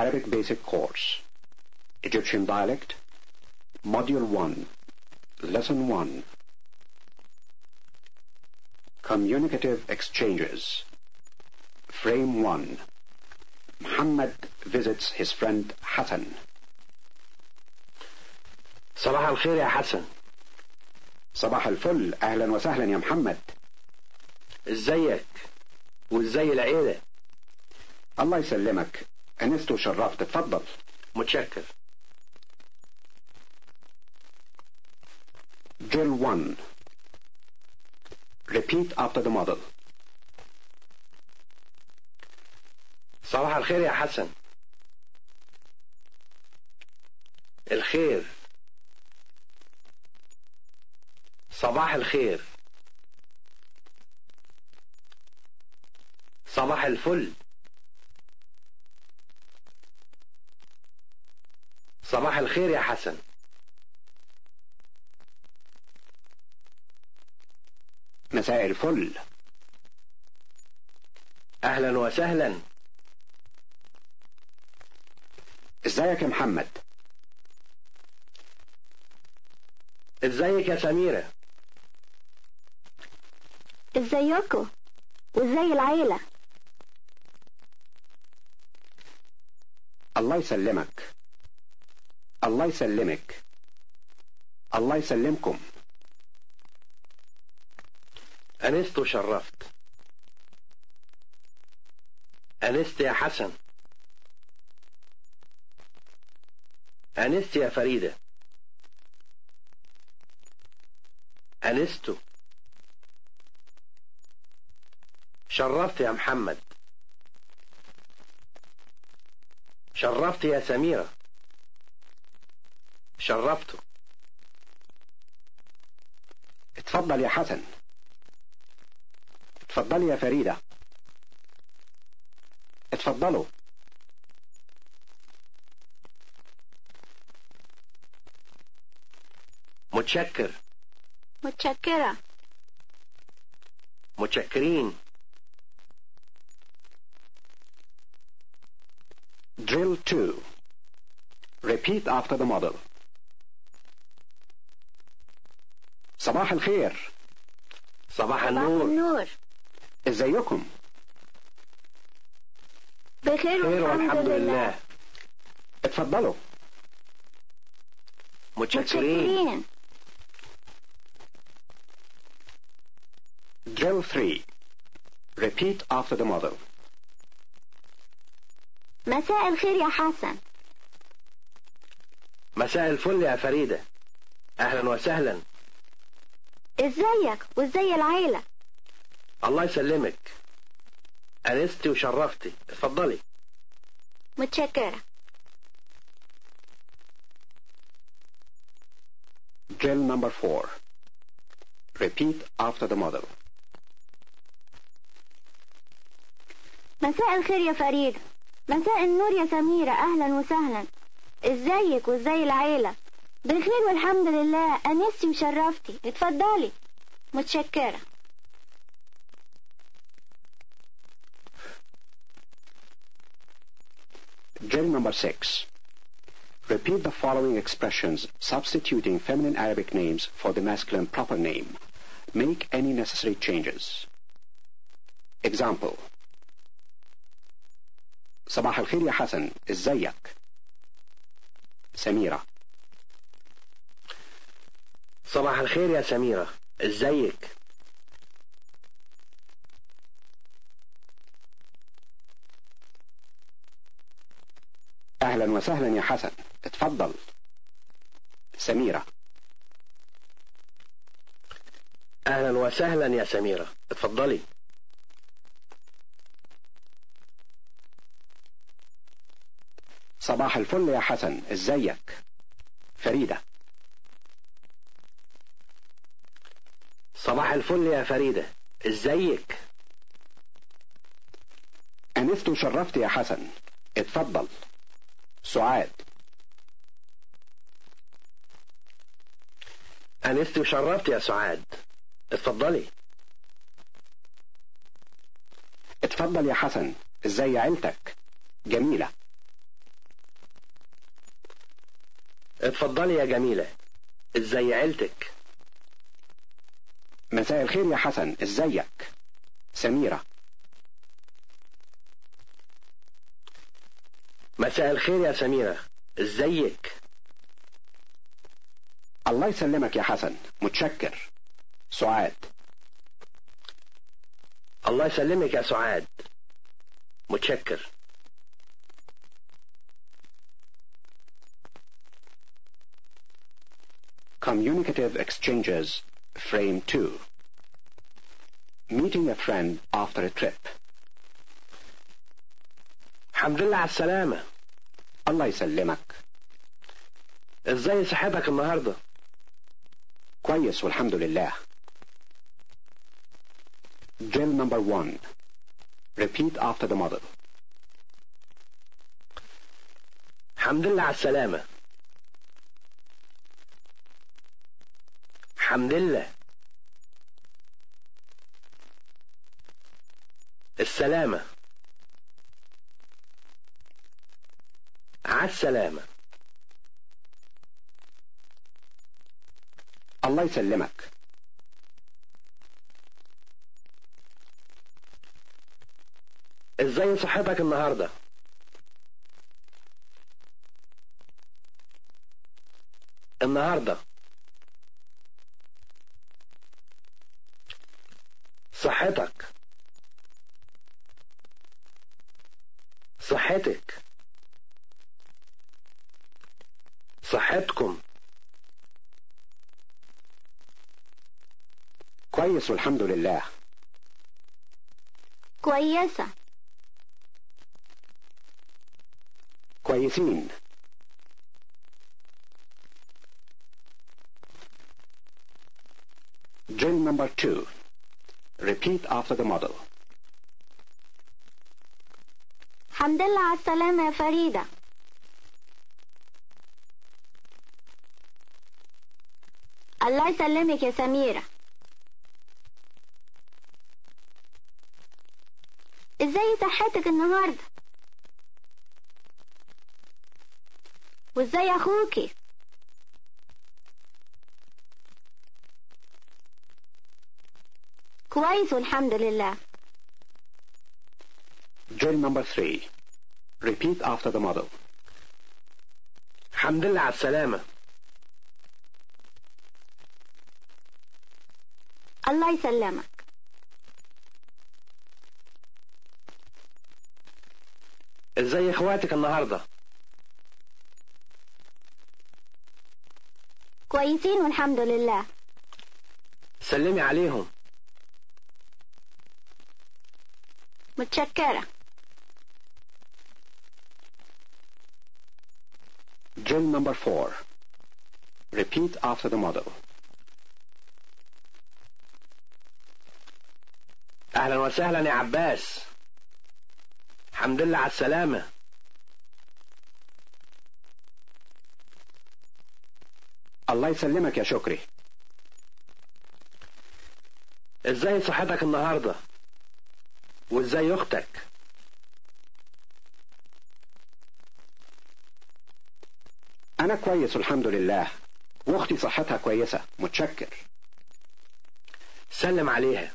Arabic Basic Course, Egyptian Dialect, Module 1, Lesson 1, Communicative Exchanges, Frame 1. Muhammad visits his friend Hassan. صباح الخير يا حسن صباح الفل أهلا وسهلا يا محمد ازيك وازاي العيلة الله يسلمك أنست وشرفت اتفضل متشكر Drill 1 Repeat after the model صباح الخير يا حسن الخير صباح الخير صباح الفل صباح الخير يا حسن مساء الفل اهلا وسهلا ازيك يا محمد ازيك يا سميرة ازيكم وازاي العيلة الله يسلمك الله يسلمك الله يسلمكم أنست وشرفت أنست يا حسن أنست يا فريدة أنست شرفت يا محمد شرفت يا سميرة شرفت اتفضل يا حسن اتفضلي يا فريدة اتفضلوا متشكر متشكرة متشكرين Drill 2 Repeat after the model صباح الخير صباح صباح النور النور ازيكم بخير خير والحمد لله اتفضلوا متشكرين متشكرين Drill 3 Repeat after the model مساء الخير يا حسن مساء الفل يا فريدة أهلا وسهلا ازيك وازاي العيلة الله يسلمك أنستي وشرفتي اتفضلي متشكرة Drill number 4 Repeat after the model مساء الخير يا فريدة مساء النور يا سميرة أهلا وسهلا ازيك وازاي العيلة بخير والحمد لله أنستي وشرفتي اتفضلي متشكرة Drill number 6 Repeat the following expressions substituting feminine Arabic names for the masculine proper name. Make any necessary changes. Example صباح الخير يا حسن ازيك سميرة صباح الخير يا سميرة ازيك أهلا وسهلا يا حسن اتفضل سميرة أهلا وسهلا يا سميرة اتفضلي صباح الفل يا حسن ازيك فريدة صباح الفل يا فريدة ازيك أنست وشرفت يا حسن اتفضل سعاد أنست وشرفت يا سعاد اتفضلي اتفضل يا حسن ازاي عيلتك جميلة اتفضلي يا جميلة ازاي عيلتك مساء الخير يا حسن ازيك سميرة مساء الخير يا سميرة ازيك الله يسلمك يا حسن متشكر سعاد الله يسلمك يا سعاد متشكر Communicative exchanges, frame 2. Meeting a friend after a trip. الحمد لله على السلامة الله يسلمك ازاي صحتك النهاردة كويس والحمد لله Drill number one. Repeat after the model. الحمد لله على السلامة الحمد لله السلامة على السلامة الله يسلمك ازاي صحتك النهاردة النهاردة صحتك صحتك صحتكم كويس والحمد لله كويسة كويسين Drill number two. Repeat after the model. الحمد لله على السلامة يا فريدة الله يسلمك يا سميرة ازاي صحتك النهاردة وازاي اخوكي كويس والحمد لله Drill number three. Repeat after the model. الحمد لله على السلامة الله يسلمك ازاي اخواتك النهاردة كويسين والحمد لله سلمي عليهم متشكرة Drill number four. Repeat after the model. اهلا وسهلا يا عباس الحمد لله على السلامة الله يسلمك يا شكري ازاي صحتك النهاردة وازاي اختك أنا كويس والحمد لله وأختي صحتها كويسة متشكر سلم عليها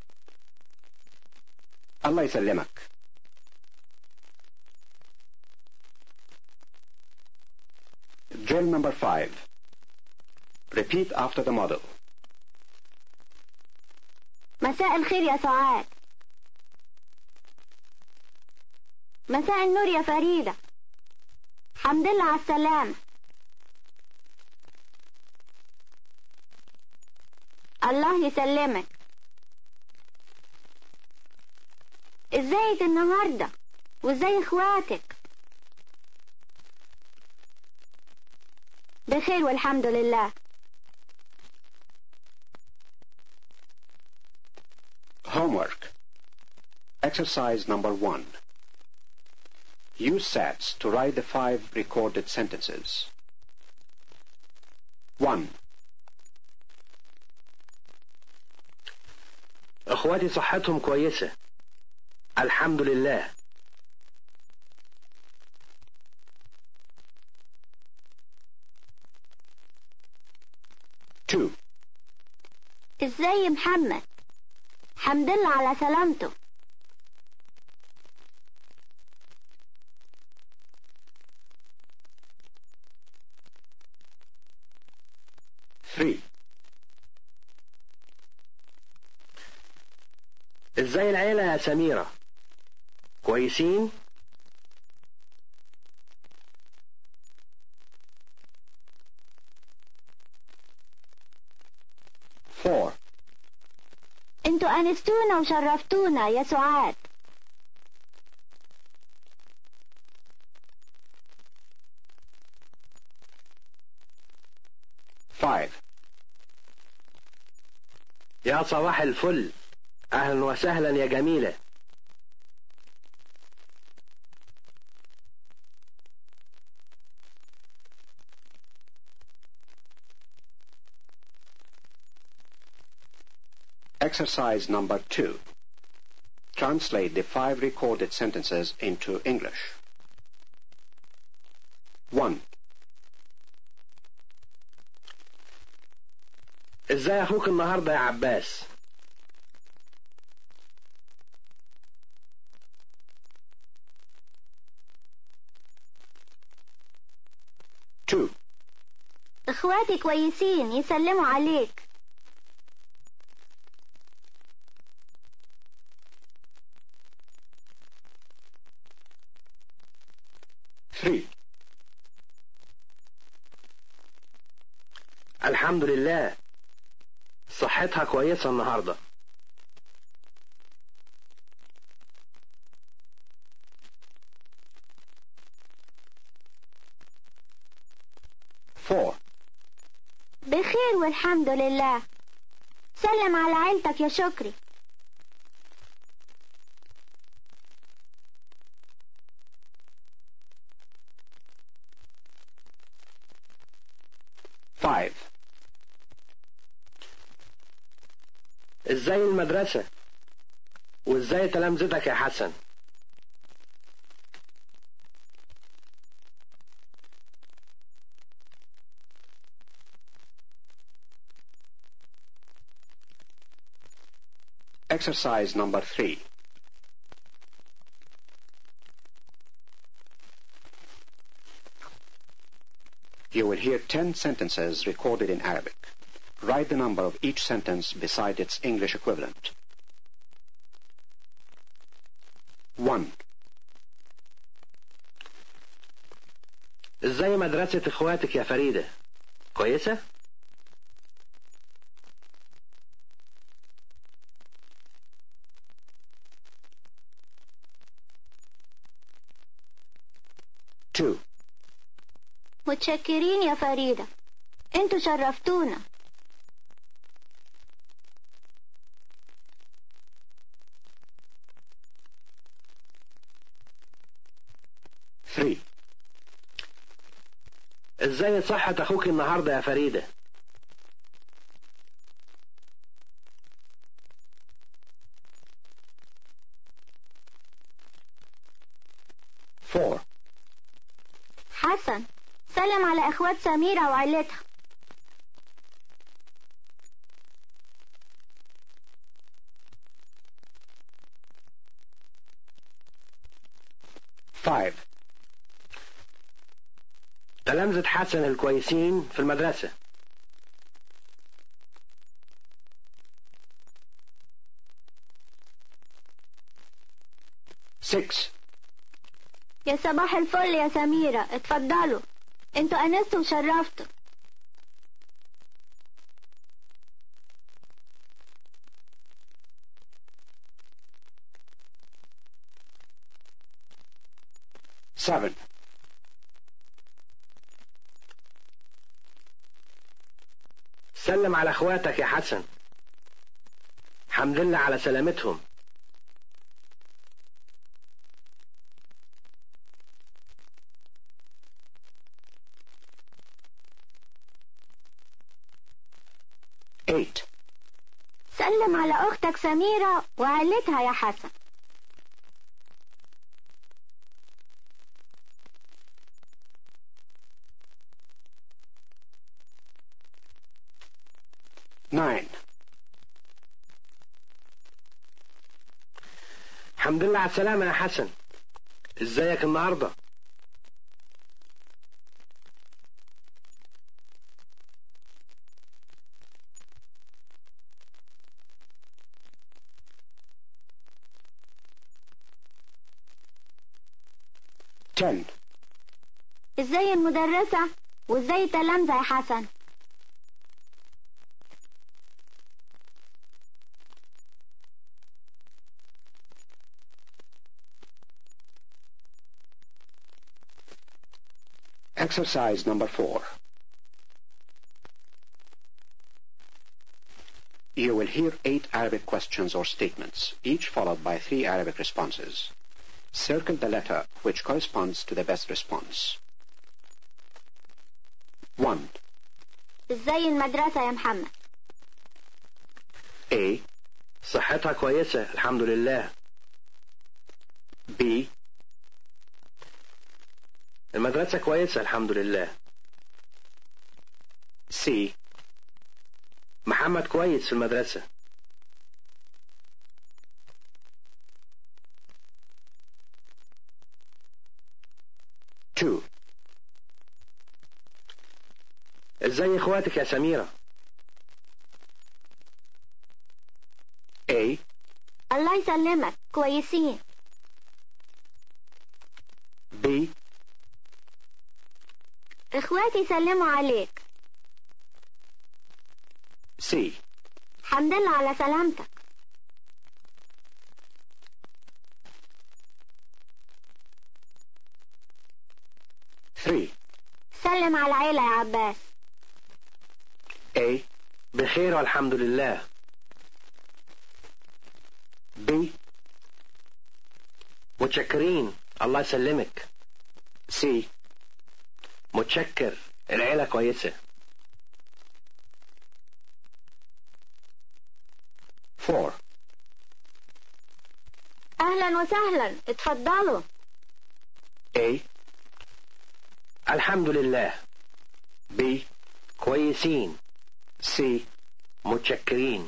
الله يسلمك Drill number five. Repeat after the model. مساء الخير يا سعاد مساء النور يا فريدة الحمد لله على السلامة الله يسلمك ازيك النهاردة وازاي اخواتك بخير والحمد لله Homework. Exercise number one. Use sets to write the five recorded sentences. 1. اخواتي صحتهم كويسة الحمد لله ازاي محمد حمد لله على سلامته Three. ازاي العيلة يا سميرة كويسين Four. انتوا انستونا وشرفتونا يا سعاد Five. يا صباح الفل اهلا وسهلا يا جميلة Exercise number two. Translate the five recorded sentences into English. 1. ازاي اخوك النهاردة يا عباس Two. اخواتي كويسين يسلموا عليك Three. الحمد لله صحتها كويسة النهاردة Four. بخير والحمد لله سلم على عيلتك يا شكري Five. ازاي المدرسة وازاي تلامذتك يا حسن Exercise number three. You will hear ten sentences recorded in Arabic. Write the number of each sentence beside its English equivalent. 1. ازاي مدرسة اخواتك يا فريدة كويسة Two. متشكرين يا فريدة انتوا شرفتونا Three. ازاي صحة اخوك النهاردة يا فريدة Four. حسن سلم على اخوات سميرة وعيلتها Five. تلامذة حسن الكويسين في المدرسة Six. يا صباح الفل يا سميرة اتفضلوا انتوا انستوا وشرفتوا Seven. سلم على اخواتك يا حسن حمد لله على سلامتهم Eight. سلم على اختك سميرة وعيلتها يا حسن Nine. الحمد لله على السلامة يا حسن ازيك النهاردة Ten. ازاي المدرسة وازاي التلامذة يا حسن Exercise number four. You will hear eight Arabic questions or statements, each followed by three Arabic responses. Circle the letter which corresponds to the best response. 1. ازاي المدرسة يا محمد A. صحتها كويسة الحمد لله B. المدرسة كويسة الحمد لله C. محمد كويس في المدرسة Two. ازاي اخواتك يا سميرة A. الله يسلمك كويسين B. اخواتي يسلموا عليك C. الحمد لله على سلامتك Three. سلم على العيلة يا عباس A. بخير والحمد لله B. متشكرين الله يسلمك C. متشكر العيلة كويسة Four. اهلا وسهلا اتفضلوا A. الحمد لله B. كويسين C. متشكرين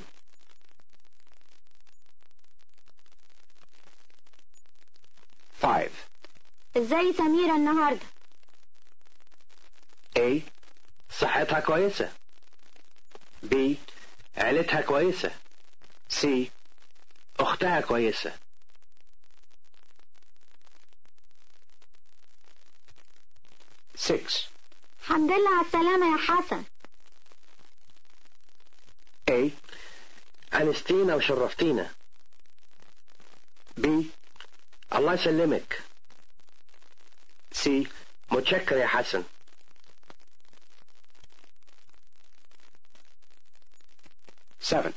Five. ازاي سميرة النهاردة A. صحتها كويسة B. عيلتها كويسة C. أختها كويسة Six. الحمد لله على السلامة يا حسن A. أنستينا وشرفتينا B. الله يسلمك C. متشكر يا حسن Seven.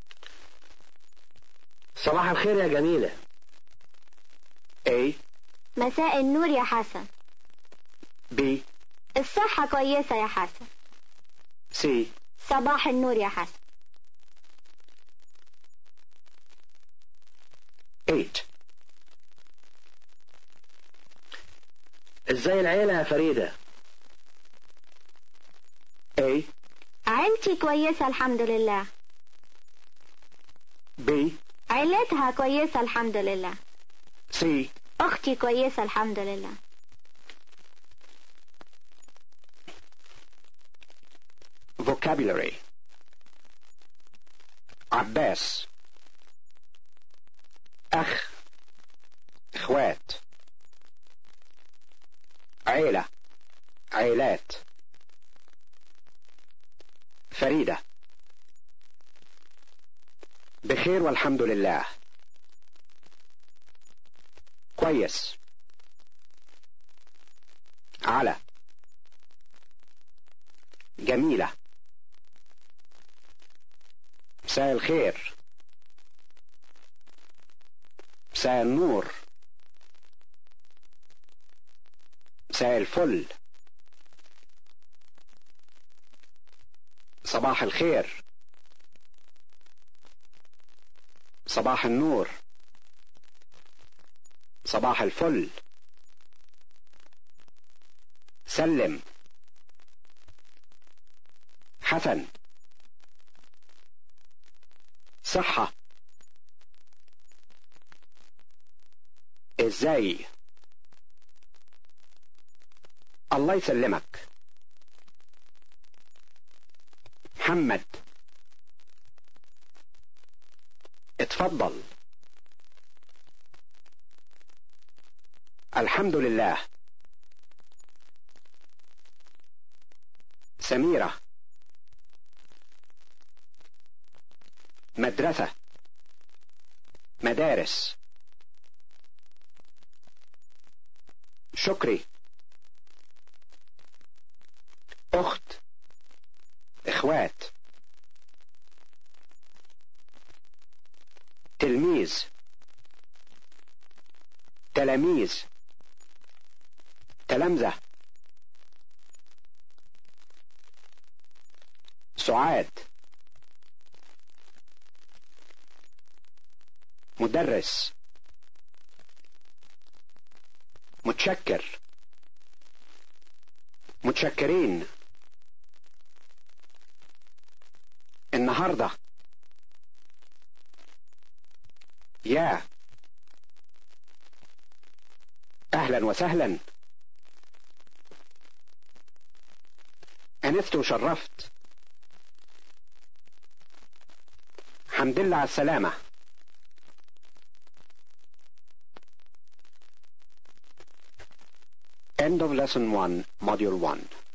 صباح الخير يا جميلة A. مساء النور يا حسن B. الصحة كويسة يا حسن C. صباح النور يا حسن Eight. ازاي العيلة يا فريدة A. عيلتي كويسة الحمد لله B. عيلتها كويسة الحمد لله C. أختي كويسة الحمد لله Vocabulary. عباس أخ إخوات عيلة عيلات فريدة بخير والحمد لله كويس على جميلة مساء الخير مساء النور مساء الفل صباح الخير صباح النور صباح الفل سلم حسن صحة ازاي الله يسلمك محمد اتفضل الحمد لله سميرة مدرسة مدارس شكري أخت إخوات تلميذ تلاميذ تلامذة سعاد مدرس متشكر متشكرين النهاردة يا أهلا وسهلا أنست وشرفت حمد لله على السلامة End of lesson 1, module 1.